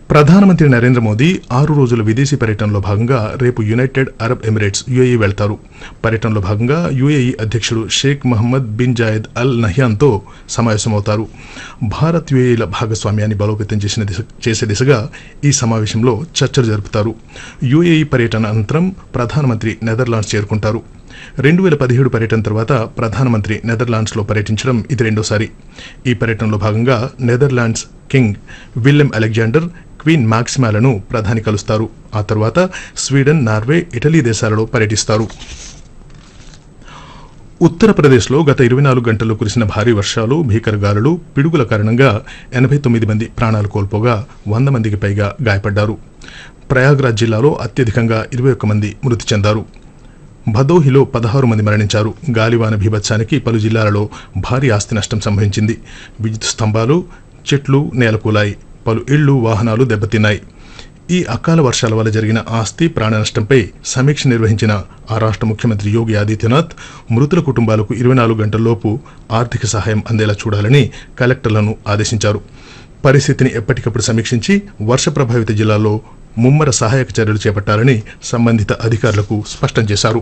ప్రధానమంత్రి నరేంద్ర మోదీ ఆరు రోజుల విదేశీ పర్యటనలో భాగంగా రేపు యునైటెడ్ అరబ్ ఎమిరేట్స్ యుఏఈ వెళ్తారు పర్యటనలో భాగంగా యుఏఈ అధ్యక్షుడు Sheikh Mohammed bin Zayed Al నహ్యాన్తో సమావేశమవుతారు భారత్ యుఏఈల భాగస్వామ్యాన్ని బలోపేతం చేసిన దిశ చేసే దిశగా ఈ సమావేశంలో చర్చలు జరుపుతారు యుఏఈ పర్యటన అనంతరం ప్రధానమంత్రి నెదర్లాండ్స్ చేరుకుంటారు రెండు వేల పదిహేడు పర్యటన తర్వాత ప్రధానమంత్రి నెదర్లాండ్స్లో పర్యటించడం ఇది రెండోసారి ఈ పర్యటనలో భాగంగా Netherlands King Willem Alexander Queen మాక్సిమాలను ప్రధాని కలుస్తారు ఆ తర్వాత స్వీడన్ నార్వే ఇటలీ దేశాలలో పర్యటిస్తారు ఉత్తరప్రదేశ్లో గత ఇరవై నాలుగు గంటల్లో కురిసిన భారీ వర్షాలు భీకర గాలులు పిడుగుల కారణంగా ఎనభై తొమ్మిది మంది ప్రాణాలు కోల్పోగా వంద మందికి పైగా గాయపడ్డారు ప్రయాగ్రాజ్ జిల్లాలో అత్యధికంగా ఇరవై ఒక్క మంది మృతి చెందారు భదోహిలో పదహారు మంది మరణించారు గాలివాన బీభత్సానికి పలు జిల్లాలలో భారీ ఆస్తి నష్టం సంభవించింది విద్యుత్ స్తంభాలు చెట్లు నేలకూలాయి పలు ఇళ్లు వాహనాలు దెబ్బతిన్నాయి ఈ అకాల వర్షాల వల్ల జరిగిన ఆస్తి ప్రాణ నష్టంపై సమీక్ష నిర్వహించిన ఆ రాష్ట్ర ముఖ్యమంత్రి యోగి ఆదిత్యనాథ్ మృతుల కుటుంబాలకు ఇరవై నాలుగు గంటల్లోపు ఆర్థిక సహాయం అందేలా చూడాలని కలెక్టర్లను ఆదేశించారు పరిస్థితిని ఎప్పటికప్పుడు సమీక్షించి వర్ష ప్రభావిత జిల్లాల్లో ముమ్మర సహాయక చర్యలు చేపట్టాలని సంబంధిత అధికారులకు స్పష్టం చేశారు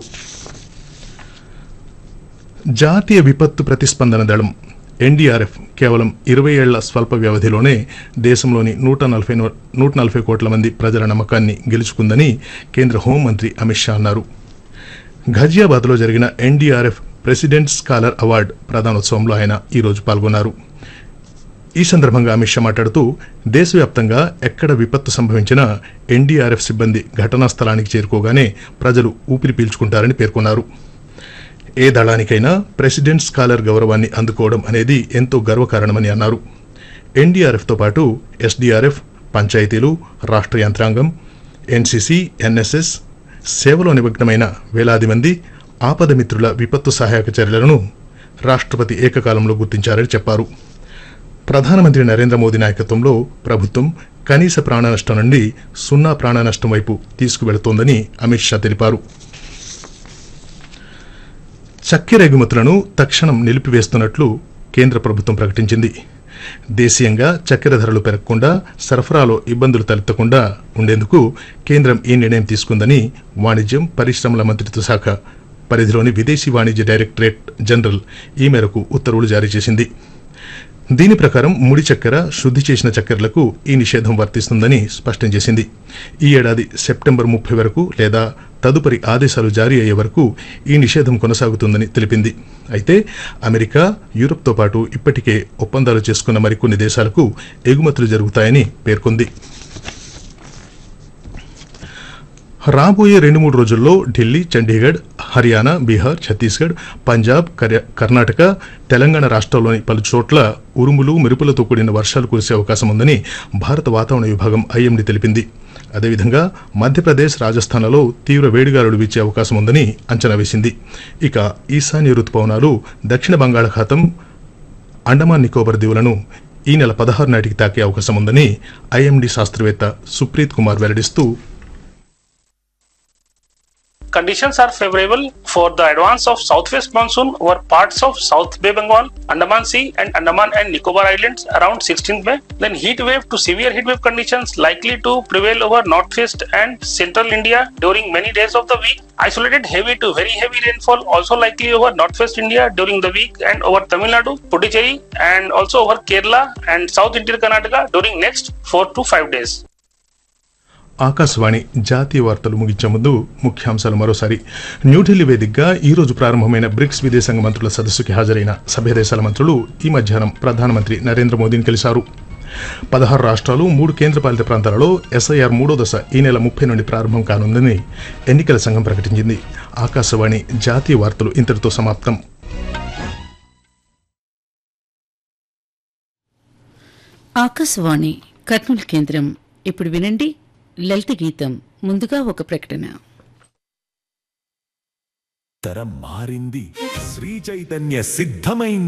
జాతీయ విపత్తు ప్రతిస్పందన దళం ఎన్డీఆర్ఎఫ్ కేవలం ఇరవై ఏళ్ల స్వల్ప వ్యవధిలోనే దేశంలోని నూట నలభై నూట నలభై కోట్ల మంది ప్రజల నమ్మకాన్ని గెలుచుకుందని కేంద్ర హోంమంత్రి అమిత్ షా అన్నారు ఘజియాబాద్లో జరిగిన ఎన్డీఆర్ఎఫ్ ప్రెసిడెంట్ స్కాలర్ అవార్డు ప్రదానోత్సవంలో ఆయన ఈరోజు పాల్గొన్నారు ఈ సందర్భంగా అమిత్ షా మాట్లాడుతూ దేశవ్యాప్తంగా ఎక్కడ విపత్తు సంభవించినా ఎన్డీఆర్ఎఫ్ సిబ్బంది ఘటనా స్థలానికి చేరుకోగానే ప్రజలు ఊపిరి పీల్చుకుంటారని పేర్కొన్నారు ఏ దళానికైనా ప్రెసిడెంట్ స్కాలర్ గౌరవాన్ని అందుకోవడం అనేది ఎంతో గర్వకారణమని అన్నారు ఎన్డీఆర్ఎఫ్తో పాటు ఎస్డీఆర్ఎఫ్ పంచాయతీలు రాష్ట్ర యంత్రాంగం ఎన్సీసీ ఎన్ఎస్ఎస్ సేవలో నిమగ్నమైన వేలాది మంది ఆపద మిత్రుల విపత్తు సహాయక చర్యలను రాష్ట్రపతి ఏకకాలంలో గుర్తించారని చెప్పారు ప్రధానమంత్రి నరేంద్ర మోదీ నాయకత్వంలో ప్రభుత్వం కనీస ప్రాణ నష్టం నుండి సున్నా ప్రాణ నష్టం వైపు తీసుకువెళుతోందని అమిత్ షా తెలిపారు చక్కెర ఎగుమతులను తక్షణం నిలిపివేస్తున్నట్లు కేంద్ర ప్రభుత్వం ప్రకటించింది దేశీయంగా చక్కెర ధరలు పెరగకుండా సరఫరాలో ఇబ్బందులు తలెత్తకుండా ఉండేందుకు కేంద్రం ఈ నిర్ణయం తీసుకుందని వాణిజ్యం పరిశ్రమల మంత్రిత్వ శాఖ పరిధిలోని విదేశీ వాణిజ్య డైరెక్టరేట్ జనరల్ ఈ మేరకు ఉత్తర్వులు జారీ చేసింది దీని ప్రకారం ముడి చక్కెర శుద్ధి చేసిన చక్కెరలకు ఈ నిషేధం వర్తిస్తుందని స్పష్టం చేసింది ఈ ఏడాది సెప్టెంబర్ ముప్పై వరకు లేదా తదుపరి ఆదేశాలు జారీ అయ్యే వరకు ఈ నిషేధం కొనసాగుతుందని తెలిపింది అయితే అమెరికా యూరప్తో పాటు ఇప్పటికే ఒప్పందాలు చేసుకున్న మరికొన్ని దేశాలకు ఎగుమతులు జరుగుతాయని పేర్కొంది రాబోయే రెండు మూడు రోజుల్లో ఢిల్లీ చండీగఢ్ హర్యానా బీహార్ ఛత్తీస్గఢ్ పంజాబ్ కర్య- కర్ణాటక తెలంగాణ రాష్ట్రాల్లోని పలు చోట్ల ఉరుములు మెరుపులతో కూడిన వర్షాలు కురిసే అవకాశం ఉందని భారత వాతావరణ విభాగం ఐఎండీ తెలిపింది అదేవిధంగా మధ్యప్రదేశ్ రాజస్థాన్లలో తీవ్ర వేడిగాలులు వీచే అవకాశం ఉందని అంచనా వేసింది ఇక ఈశాన్య రుతుపవనాలు దక్షిణ బంగాళాఖాతం అండమాన్ నికోబార్ దీవులను ఈ నెల పదహారు నాటికి తాకే అవకాశం ఉందని ఐఎండీ శాస్త్రవేత్త Supreet Kumar వెల్లడిస్తూ Conditions are favorable for the advance of southwest monsoon over parts of South Bay Bengal, Andaman Sea, and Andaman and Nicobar Islands around 16th May. Then heat wave to severe heat wave conditions likely to prevail over northwest and central India during many days of the week. Isolated heavy to very heavy rainfall also likely over northwest India during the week and over Tamil Nadu, Puducherry, and also over Kerala and South Interior Karnataka during next 4 to 5 days. Akashvani జాతీయ వార్తలు ముగించే ముందు ముఖ్యాంశాలు మరోసారి న్యూఢిల్లీ వేదికగా ఈ రోజు ప్రారంభమైన బ్రిక్స్ విదేశాంగ మంత్రుల సదస్సుకి హాజరైన సభ్య దేశాల మంత్రులు ఈ మధ్యాహ్నం ప్రధానమంత్రి నరేంద్ర మోదీని కలిశారు పదహారు రాష్ట్రాలు మూడు కేంద్రపాలిత ప్రాంతాలలో ఎస్ఐఆర్ మూడో దశ ఈ నెల ముప్పై నుండి ప్రారంభం కానుందని ఎన్నికల సంఘం ప్రకటించింది ఆకాశవాణి జాతీయ వార్తలు ఇంతటితో సమాప్తం ఆకాశవాణి కర్నూలు కేంద్రం ఇప్పుడు వినండి లలిత గీతం ముందుగా ఒక ప్రకటన తరం మారింది శ్రీ చైతన్య సిద్ధమైంది